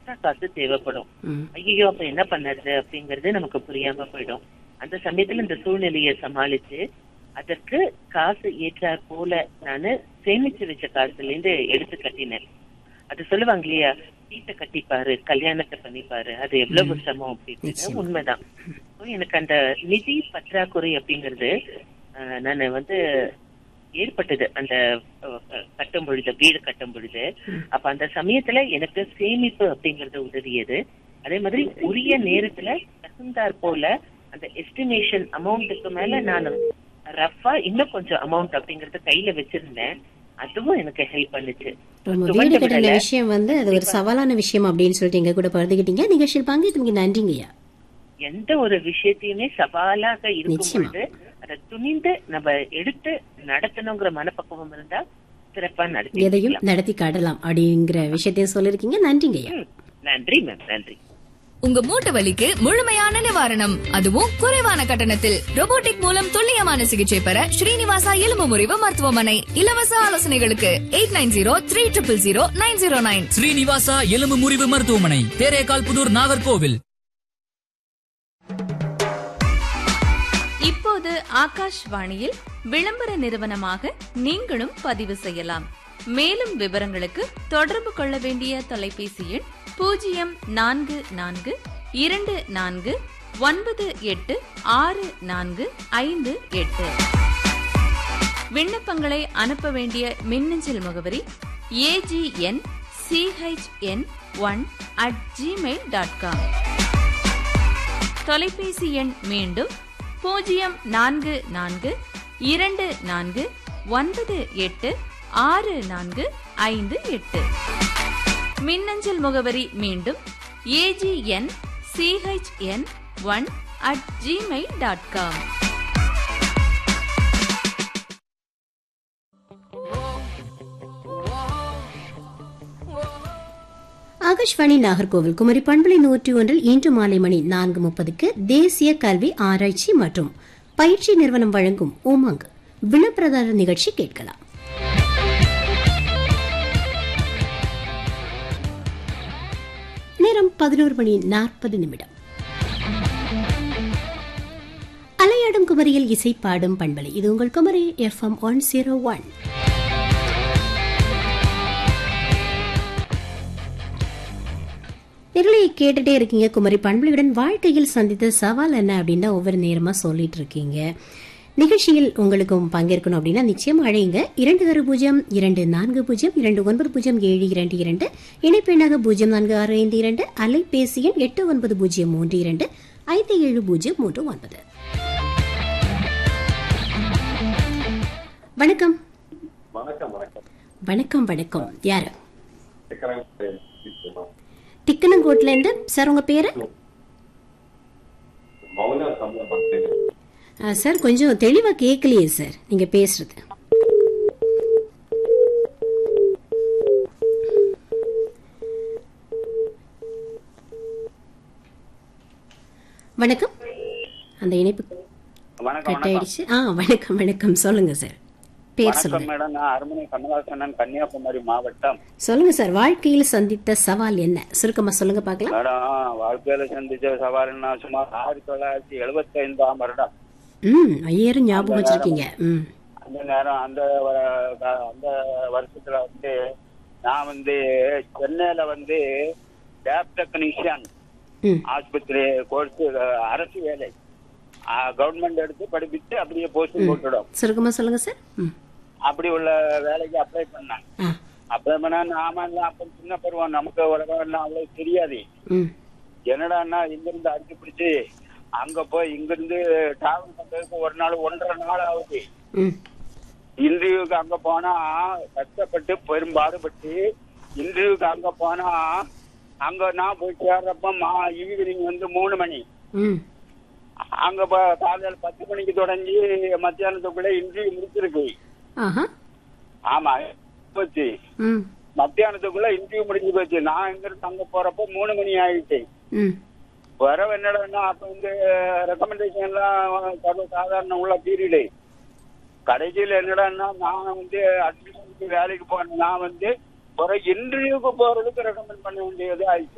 Extra காசு தேவைப்படும் ம் ஐயோ அப்ப என்ன பண்ணறது அப்படிங்கறது நமக்கு புரியாம போயிடும் அந்த சமயத்துல இந்த சூழ்நிலையை சமாளிச்சு அதற்கு காசு ஏற்றாற் போல நானு சேமிச்சு வச்ச காசுல இருந்து எடுத்து கட்டினேன் அது சொல்லுவாங்க இல்லையா வீட்டை கட்டிப்பாரு கல்யாணத்தை பண்ணிப்பாரு அது எவ்வளவு சிரமம் அப்படின்னு நிச்சயமா. உண்மைதான் So, எனக்கு அந்த நிதி பற்றாக்குறை அப்படிங்கிறது ஆஹ், நானு வந்து ஏற்பட்டது அந்த அஹ், அஹ், கட்டும் பொழுது வீடு கட்டும் பொழுது அப்ப அந்த சமயத்துல எனக்கு சேமிப்பு அப்படிங்கறது உதவியது அதே மாதிரி உரிய நேரத்துல தகுந்தாற் போல அந்த எஸ்டிமேஷன் அமௌண்ட்டுக்கு மேல நான் ரஃபா இன்னும் கொஞ்சம் அமௌண்ட் அப்படிங்கறது கையில வச்சிருந்தேன் அதுவும் எனக்கு ஹெல்ப் பண்ணுச்சு ரொம்ப துவண்ட வீடு கட்டின விடல. விஷயம் வந்து அது ஒரு சவாலான விஷயம் அப்படின்னு சொல்லிட்டு எங்க கூட பகிர்ந்துக்கிட்டீங்க நிகழ்ச்சியில் பங்கேற்றதுக்கு நன்றிங்கய்யா எந்த ஒரு விஷயத்தையுமே சவாலாக இருக்கும் நிச்சயமா. பொழுது அதை துணிந்து நம்ம எடுத்து நடத்தணுங்கிற மனப்பக்குவம் இருந்தா சிறப்பா நடத்தி எதையும் நடத்தி காட்டலாம் அப்படிங்கிற விஷயத்தையும் சொல்லியிருக்கீங்க நன்றிங்கய்யா ம். நன்றி மேம் நன்றி உங்க மூட்டு வலிக்கு முழுமையான நிவாரணம் அதுவும் குறைவான கட்டணத்தில் robotic மூலம் துல்லியமான சிகிச்சை பெற ஸ்ரீனிவாசா எலும்பு முறிவு மருத்துவமனை இலவச ஆலோசனைகளுக்கு eight nine zero three triple zero nine zero nine Srinivasa எலும்பு முறிவு மருத்துவமனை தேரேகால் புதூர் நாகர்கோவில் இப்போது ஆகாஷ்வாணியில் விளம்பர நிறுவனமாக நீங்களும் பதிவு செய்யலாம் மேலும் விவரங்களுக்கு தொடர்பு கொள்ள வேண்டிய தொலைபேசி எண் பூஜ்ஜியம் நான்கு நான்கு இரண்டு நான்கு ஒன்பது எட்டு ஆறு நான்கு ஐந்து எட்டு விண்ணப்பங்களை அனுப்ப வேண்டிய மின்னஞ்சல் முகவரி AGN CHN one at Gmail dot com தொலைபேசி எண் மீண்டும் பூஜ்ஜியம் நான்கு நான்கு இரண்டு நான்கு ஒன்பது எட்டு ஆறு நான்கு ஐந்து எட்டு மின்னஞ்சல் முகவரி மீண்டும் AGN CHN one at Gmail dot com Akashvani Nagercoil Kumari பண்பலை நூற்றி ஒன்றில் இன்று மாலை மணி நான்கு முப்பதுக்கு தேசிய கல்வி ஆராய்ச்சி மற்றும் பயிற்சி நிறுவனம் வழங்கும் உமங் விளம்பரதார நிகழ்ச்சி கேட்கலாம் நேரம் பதினோரு மணி நாற்பது நிமிடம் அலையாடும் குமரியில் இசை பாடும் பண்பலை இது உங்கள் Kumari FM one zero one நிரலையை கேட்டுட்டே இருக்கீங்க குமரி பண்புகளுடன் வாழ்க்கையில் சந்தித்த சவால் என்ன அப்படின்னு தான் ஒவ்வொரு நேரமா சொல்லிட்டு இருக்கீங்க நிகழ்ச்சியில் உங்களுக்கும் பங்கேற்கணும் அப்படின்னா நிச்சயம் அழையுங்க இரண்டு ஆறு பூஜ்ஜியம் இரண்டு நான்கு பூஜ்ஜியம் இரண்டு ஒன்பது பூஜ்ஜியம் ஏழு இரண்டு இரண்டு இணைப்பெண்ணாக பூஜ்ஜியம் நான்கு ஆறு ஐந்து இரண்டு அலைபேசி எண் எட்டு ஒன்பது பூஜ்ஜியம் மூன்று இரண்டு ஐந்து ஏழு பூஜ்ஜியம் மூன்று ஒன்பது வணக்கம் வணக்கம் வணக்கம் வணக்கம் வணக்கம் யாரு சிக்கரன் திக்கனங்கோட்ல இருந்து சார் உங்க பேரு மௌன சம்பந்தம் ஆ, சார் கொஞ்சம் தெளிவா கேட்கலையே சார் நீங்க பேசுறது வணக்கம் அந்த இணைப்பு வணக்கம் கட் ஆயிடுச்சு ஆ வணக்கம் வணக்கம் சொல்லுங்க சார் பேர் வணக்கம் சொல்லுங்க மேடம் நான் அருமனை கமலாசனன் கன்னியாகுமரி மாவட்டம் சொல்லுங்க சார் வாழ்க்கையில் சந்தித்த சவால் என்ன சுருக்கமா சொல்லுங்க பார்க்கலாம் மேடம் வாழ்க்கையில சந்திச்ச சவால்னா சுமார் ஆயிரத்தி தொள்ளாயிரத்தி எழுபத்தி ஐந்தாம் வருடம் ம் ஐயரும் ஞாபகம் வச்சிருக்கீங்க ம் அந்த நேரம் அந்த வ- அந்த வருஷத்துல வந்து நான் வந்து சென்னையில வந்து லேப் டெக்னீஷியன் ம் ஆஸ்பத்திரி கோர்ஸ் அரசு வேலை கவர்மெண்ட் எடுத்து படிப்பிச்சு அப்படியே போஸ்டிங் போட்டுடும் சுருக்கமா சொல்லுங்க சார் ம் அப்படி உள்ள வேலைக்கு அப்ளை பண்ணேன் ஆ அப்ளை பண்ணா நாம எல்லாம் அப்ப சின்ன பருவம் நமக்கு உலகம் எல்லாம் அவ்வளவு தெரியாது ம் என்னடான்னா இங்கிருந்து அடிச்சு பிடிச்சு அங்க போய் இங்கிருந்து டிராவல் பண்றதுக்கு ஒரு நாள் ஒன்றரை நாள் ஆகுது ம் இன்டர்வியூக்கு அங்க போனா கஷ்டப்பட்டு பெரும்பாடுபட்டு இன்டர்வியூக்கு அங்க போனா அங்க நான் போய் சேர்றப்ப மா ஈவினிங் வந்து மூணு மணி ம் அங்க ப- காலையில பத்து மணிக்கு தொடங்கி மத்தியானத்துக்குள்ள இன்டர்வியூ முடிச்சிருக்கு ஆஹா ஆமா போச்சு ம் மத்தியானத்துக்குள்ள இன்டர்வியூ முடிஞ்சு போச்சு நான் இங்கிருந்து அங்க போறப்ப மூணு மணி ஆயிடுச்சு ம் வரவு என்னடா அப்ப வந்து ரெக்கமெண்டேஷன் எல்லாம் சர்வ சாதாரண உள்ள பீரியடு கடைசியில் என்னடான்னா நான் வந்து அட்மிஷனுக்கு வேலைக்கு போனேன் நான் வந்து ஒரு இன்டர்வியூக்கு போறதுக்கு ரெக்கமெண்ட் பண்ண வேண்டியது ஆயிடுச்சு